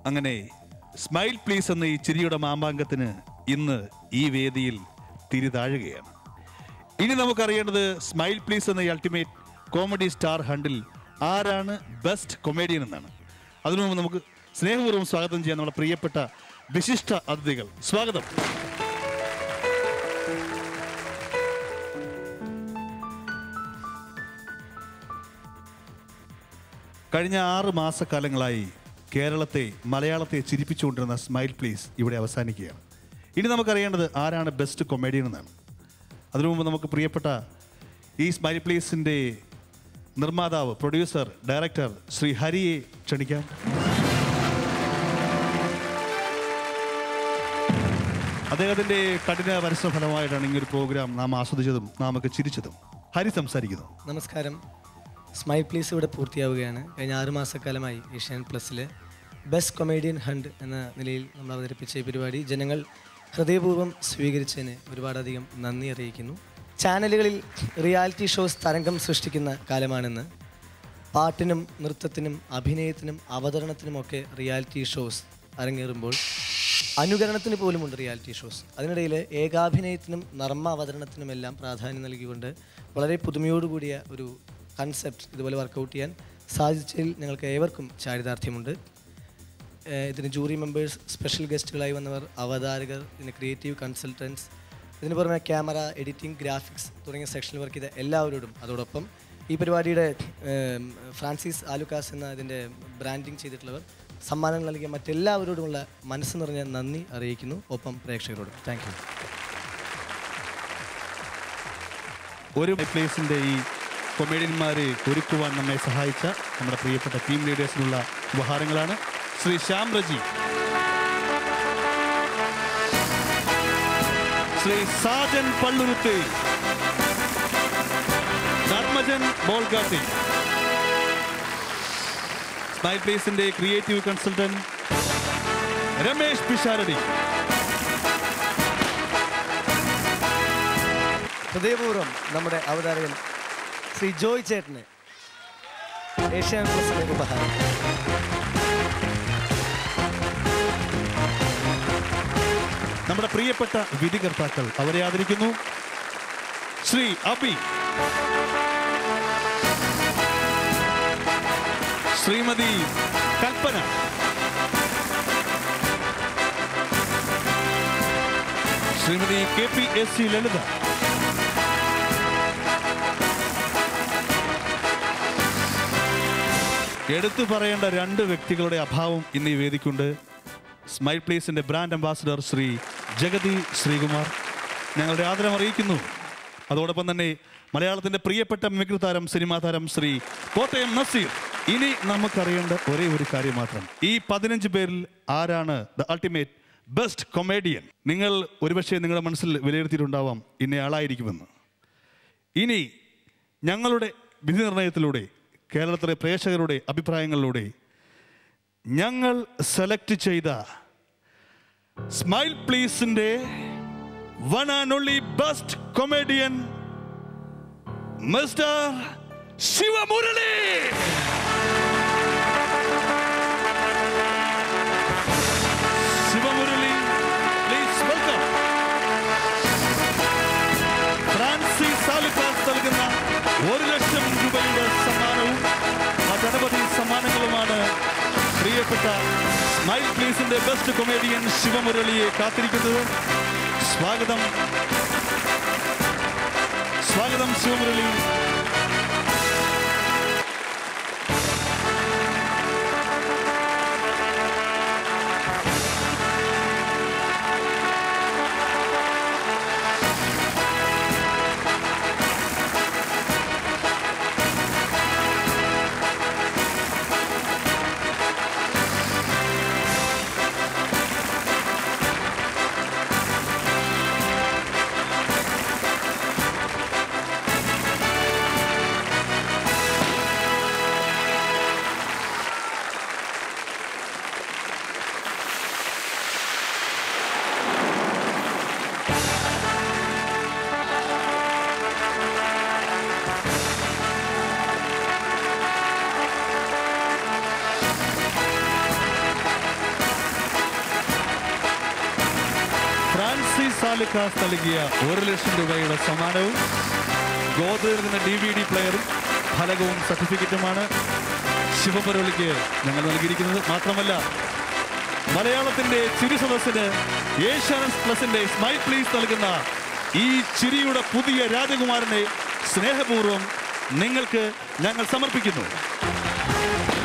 അങ്ങനെ smile please എന്ന ഈ ചിരിയുടെ മാമ്പാങ്കത്തിന് ഇന്ന് ഈ വേദിയിൽ തിരിതാഴുകയാണ് ഇനി നമുക്കറിയേണ്ടത് സ്മൈൽ പ്ലീസ് എന്ന ഈ അൾട്ടിമേറ്റ് കോമഡി സ്റ്റാർ ഹണ്ടിൽ ആരാണ് ബെസ്റ്റ് കൊമേഡിയൻ എന്നാണ് അതിനു മുമ്പ് നമുക്ക് സ്നേഹപൂർവ്വം സ്വാഗതം ചെയ്യാൻ നമ്മുടെ പ്രിയപ്പെട്ട വിശിഷ്ട അതിഥികൾ സ്വാഗതം കഴിഞ്ഞ ആറ് മാസക്കാലങ്ങളായി കേരളത്തെ മലയാളത്തെ ചിരിപ്പിച്ചുകൊണ്ടിരുന്ന സ്മൈൽ പ്ലീസ് ഇവിടെ അവസാനിക്കുകയാണ് ഇനി നമുക്കറിയേണ്ടത് ആരാണ് ബെസ്റ്റ് കൊമേഡിയൻ എന്നാണ് അതിനു മുമ്പ് നമുക്ക് പ്രിയപ്പെട്ട ഈ സ്മൈൽ പ്ലീസിൻ്റെ നിർമ്മാതാവ് പ്രൊഡ്യൂസർ ഡയറക്ടർ ശ്രീ ഹരിയെ ക്ഷണിക്കാം അദ്ദേഹത്തിൻ്റെ കഠിന പരിശ്രമ ഫലമായിട്ടാണ് ഇങ്ങനൊരു പ്രോഗ്രാം നാം ആസ്വദിച്ചതും നാം ഒക്കെ ചിരിച്ചതും ഹരി സംസാരിക്കുന്നു നമസ്കാരം സ്മൈൽ പ്ലീസ് ഇവിടെ പൂർത്തിയാവുകയാണ് കഴിഞ്ഞ ആറ് മാസക്കാലമായി ഏഷ്യൻ പ്ലസ്സിൽ ബെസ്റ്റ് കൊമേഡിയൻ ഹണ്ട് എന്ന നിലയിൽ നമ്മൾ അവതരിപ്പിച്ച ഈ പരിപാടി ജനങ്ങൾ ഹൃദയപൂർവ്വം സ്വീകരിച്ചതിന് ഒരുപാടധികം നന്ദി അറിയിക്കുന്നു ചാനലുകളിൽ റിയാലിറ്റി ഷോസ് തരംഗം സൃഷ്ടിക്കുന്ന കാലമാണെന്ന് പാട്ടിനും നൃത്തത്തിനും അഭിനയത്തിനും അവതരണത്തിനുമൊക്കെ റിയാലിറ്റി ഷോസ് അരങ്ങേറുമ്പോൾ അനുകരണത്തിന് പോലുമുണ്ട് റിയാലിറ്റി ഷോസ് അതിനിടയിൽ ഏകാഭിനയത്തിനും നർമ്മ അവതരണത്തിനുമെല്ലാം പ്രാധാന്യം നൽകിക്കൊണ്ട് വളരെ പുതുമയോടുകൂടിയ ഒരു കൺസെപ്റ്റ് ഇതുപോലെ വർക്കൗട്ട് ചെയ്യാൻ സാധിച്ചതിൽ ഞങ്ങൾക്ക് ഏവർക്കും ചാരിതാർത്ഥ്യമുണ്ട് ഏഹ് ഇതിന് ജൂറി മെമ്പേഴ്സ് സ്പെഷ്യൽ ഗസ്റ്റുകളായി വന്നവർ അവതാരകർ ഇതിന് ക്രിയേറ്റീവ് കൺസൾട്ടൻസ് ഇതിന് പുറമെ ക്യാമറ എഡിറ്റിംഗ് ഗ്രാഫിക്സ് തുടങ്ങിയ സെക്ഷനിൽ വർക്ക് ചെയ്ത എല്ലാവരോടും അതോടൊപ്പം ഈ പരിപാടിയുടെ ഏം, ഫ്രാൻസിസ് ആലുക്കാസ് എന്ന ഇതിൻ്റെ ബ്രാൻഡിങ് ചെയ്തിട്ടുള്ളവർ സമ്മാനങ്ങൾ നൽകിയ മറ്റെല്ലാവരോടുമുള്ള മനസ്സ് നിറഞ്ഞ നന്ദി അറിയിക്കുന്നു ഒപ്പം പ്രേക്ഷകരോടും താങ്ക് യു ഒരു പ്ലേസിന്റെ ഈ കൊമേഡിയന്മാരെ ഒരുക്കുവാൻ നമ്മെ സഹായിച്ച നമ്മുടെ പ്രിയപ്പെട്ട ടീം ലീഡേഴ്സിനുള്ള ഉപഹാരങ്ങളാണ് ശ്രീ ശ്യാം റജി ശ്രീ സാജൻ പള്ളുരുത്തി ധർമ്മജൻ ബോൾഗാട്ടി സ്മൈൽ പ്ലേസിന്റെ ക്രിയേറ്റീവ് കൺസൾട്ടന്റ് രമേശ് പിഷാരടി ഹൃദയപൂർവ്വം നമ്മുടെ അവതാരകൻ ശ്രീ ജോയ് ചേട്ടന് ഏഷ്യാൻ പ്ലസിലെ ഉപഹാരം നമ്മുടെ പ്രിയപ്പെട്ട വിധികർത്താക്കൾ അവരെ ആദരിക്കുന്നു Shri Abi Shrimati Kalpana Shrimati K P S C Lalitha എടുത്തു പറയേണ്ട രണ്ട് വ്യക്തികളുടെ അഭാവം ഇന്ന് ഈ വേദിക്കുണ്ട് സ്മൈൽ പ്ലേസിന്റെ ബ്രാൻഡ് അംബാസിഡർ ശ്രീ ജഗതി ശ്രീകുമാർ ഞങ്ങളുടെ ആദരം അറിയിക്കുന്നു അതോടൊപ്പം തന്നെ മലയാളത്തിന്റെ പ്രിയപ്പെട്ട മിമിക്രി താരം സിനിമാ താരം ശ്രീ കോട്ടയം നസീർ ഇനി നമുക്കറിയേണ്ട ഒരേ ഒരു കാര്യം മാത്രം ഈ പതിനഞ്ച് പേരിൽ ആരാണ് ദ അൾട്ടിമേറ്റ് ബെസ്റ്റ് കൊമേഡിയൻ നിങ്ങൾ ഒരുപക്ഷെ നിങ്ങളുടെ മനസ്സിൽ വിലയിരുത്തിയിട്ടുണ്ടാവാം ഇന്നയാളായിരിക്കുമെന്ന് ഇനി ഞങ്ങളുടെ വിധി നിർണയത്തിലൂടെ കേരളത്തിലെ പ്രേക്ഷകരുടെ അഭിപ്രായങ്ങളിലൂടെ ഞങ്ങൾ സെലക്ട് ചെയ്ത സ്മൈൽ പ്ലീസിന്റെ one and only best comedian mister Sivamurali Sivamurali please welcome Francis Alukkas നൽകുന്ന ഒരു ലക്ഷം രൂപയുടെ സമ്മാനവും മറ്റനവധി സമ്മാനങ്ങളുമാണ് പ്രിയപ്പെട്ട സ്മൈൽ പ്ലീസിന്റെ ബെസ്റ്റ് കൊമേഡിയൻ ശിവമുരളിയെ കാത്തിരിക്കുന്നത് സ്വാഗതം സ്വാഗതം ശിവമുരളി ലാലുക്കാസ് നൽകിയ ഒരു ലക്ഷം രൂപയുടെ സമ്മാനവും ഗോദ്രയിൽ നിന്ന് ഡി വി ഡി പ്ലെയറും ഫലകവും സർട്ടിഫിക്കറ്റുമാണ് ശിവപുരളിക്ക് ഞങ്ങൾ നൽകിയിരിക്കുന്നത് മാത്രമല്ല മലയാളത്തിന്റെ ചിരി സദസ്സിന് ഏഷ്യാനെറ്റ് പ്ലസിന്റെ സ്മൈൽ പ്ലീസ് നൽകുന്ന ഈ ചിരിയുടെ പുതിയ രാജകുമാരനെ സ്നേഹപൂർവ്വം നിങ്ങൾക്ക് ഞങ്ങൾ സമർപ്പിക്കുന്നു